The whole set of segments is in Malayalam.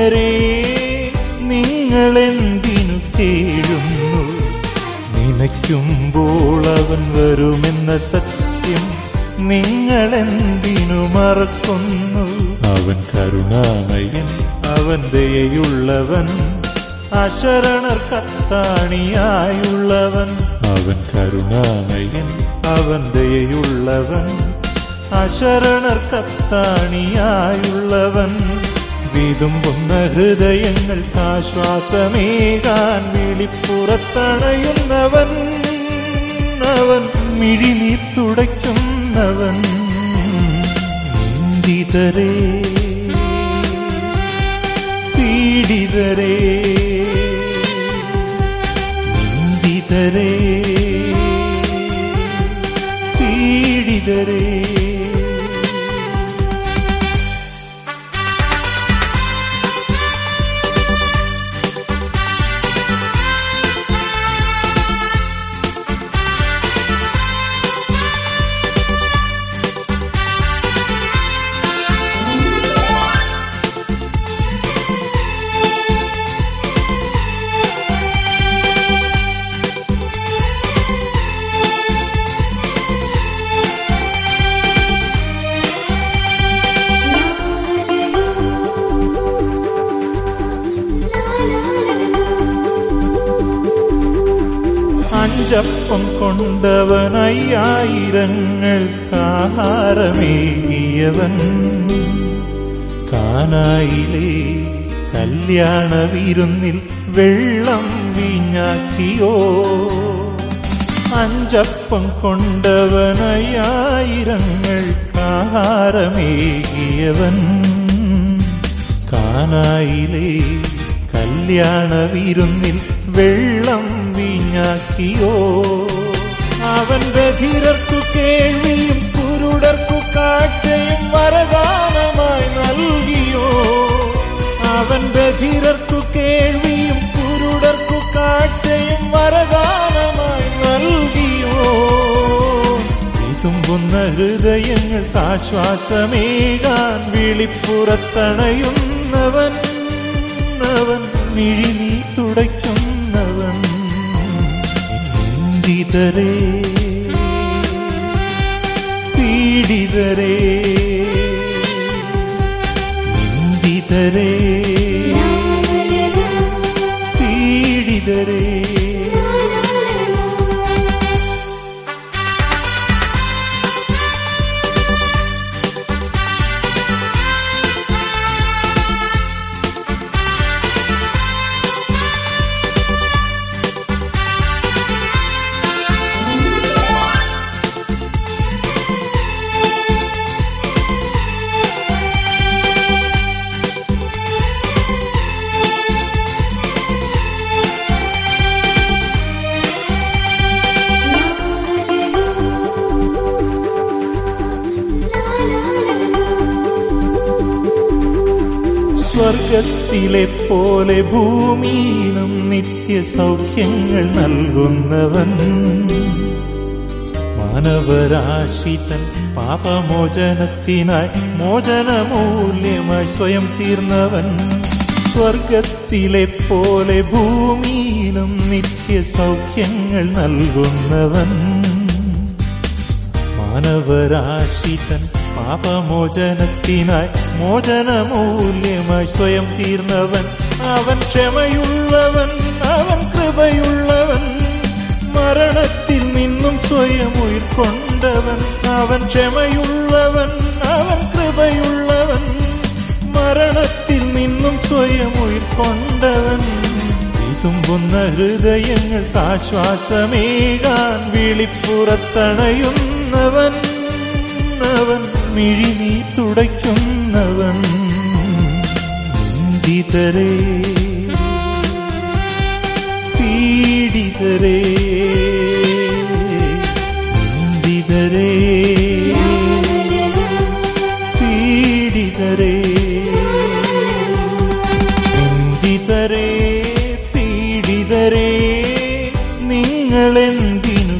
നിന്ദിതരേ നിങ്ങളെന്തിനു കേഴുന്നു നനയ്ക്കുമ്പോൾ അവൻ വരുമെന്ന സത്യം നിങ്ങളെന്തിനു മറക്കുന്നു അവൻ കരുണാമയൻ അവൻ ദയയുള്ളവൻ അശരണർ കത്താണിയായുള്ളവൻ അവൻ കരുണാമയൻ അവൻ ദയയുള്ളവൻ അശരണർ കത്താണിയായുള്ളവൻ വിതുമ്പുന്ന ഹൃദയങ്ങൾക്ക് ആശ്വാസമേകാൻ വിളിപ്പുറത്തണയുന്നവൻ അവൻ മിഴിനീർ തുടയ്ക്കുന്നവൻ നിന്ദിതരേ പീഡിതരേ നിന്ദിതരേ പീഡിതരേ അഞ്ചപ്പം കൊണ്ടവൻ അയ്യായിരങ്ങൾക്കാഹാരമേകിയവൻ കാനായിലെ കല്യാണ വിരുന്നിൽ വെള്ളം വീഞ്ഞാക്കിയോ അഞ്ചപ്പം കൊണ്ടവൻ അയ്യായിരങ്ങൾക്കാഹാരമേകിയവൻ കാനായിലെ കല്യാണ വിരുന്നിൽ വെള്ളം വീഞ്ഞാക്കിയോ അവൻ ബധിരർക്കു കേൾവിയും കുരുടർക്കു കാഴ്ചയും വരദാനമായി നൽകിയോ അവൻ ബധിരർക്കു കേൾവിയും കുരുടർക്കു കാഴ്ചയും വരദാനമായി നൽകിയോ ഇതുമ്പുന്ന ഹൃദയങ്ങൾക്ക് ആശ്വാസമേകാൻ വിളിപ്പുറത്തണയുന്നവൻ അവൻ മിഴിനീ തുടയ്ക്കുന്നവൻ നിന്ദിതരേ പീഡിതരേ നിന്ദിതരേ പീഡിതരേ സ്വർഗത്തിലെ പോലെ ഭൂമിയിലും നിത്യ സൗഖ്യങ്ങൾ നൽകുന്നവൻ മാനവരാശിതൻ പാപമോചനത്തിനായി മോചനമൂല്യമായി സ്വയം തീർന്നവൻ സ്വർഗത്തിലെ പോലെ ഭൂമിയിലും നിത്യ സൗഖ്യങ്ങൾ നൽകുന്നവൻ മാനവരാശിതൻ പാപമോചനത്തിനായി മോചനമൂല്യമായി സ്വയം തീർന്നവൻ അവൻ ക്ഷമയുള്ളവൻ അവൻ കൃപയുള്ളവൻ മരണത്തിൽ നിന്നും സ്വയം ഉയർക്കൊണ്ടവൻ അവൻ ക്ഷമയുള്ളവൻ അവൻ കൃപയുള്ളവൻ മരണത്തിൽ നിന്നും സ്വയം ഉയർക്കൊണ്ടവൻ ഇതുമ്പുന്ന ഹൃദയങ്ങൾക്ക് ആശ്വാസമേകാൻ വിളിപ്പുറത്തണയുന്നവൻ അവൻ മിഴിനീ തുടയ്ക്കുന്നവൻ നിന്ദിതരേ പീഡിതരേ നിന്ദിതരേ പീഡിതരേ നിന്ദിതരേ പീഡിതരേ നിങ്ങളെന്തിനു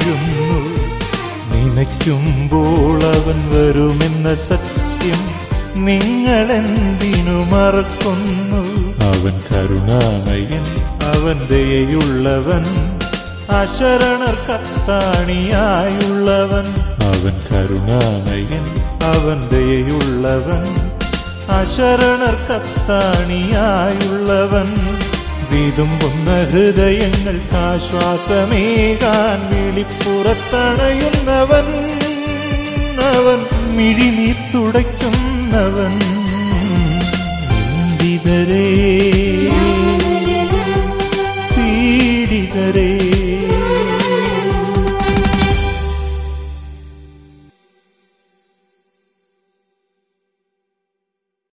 കേഴുന്നു നനയ്ക്കുമ്പോൾ അവൻ വരുമെന്ന സത്യം നിങ്ങളെന്തിനു മറക്കുന്നു അവൻ കരുണാമയൻ അവൻ ദയയുള്ളവൻ അശരണർ കത്താണിയായുള്ളവൻ അവൻ കരുണാമയൻ അവൻ ദയയുള്ളവൻ അശരണർ കത്താണിയായുള്ളവൻ വിതുമ്പുന്ന ഹൃദയങ്ങൾക്ക് ആശ്വാസമേകാൻ വിളിപ്പുറത്തണയുന്നവൻ അവൻ മിഴിനീർ തുടയ്ക്കുന്നവൻ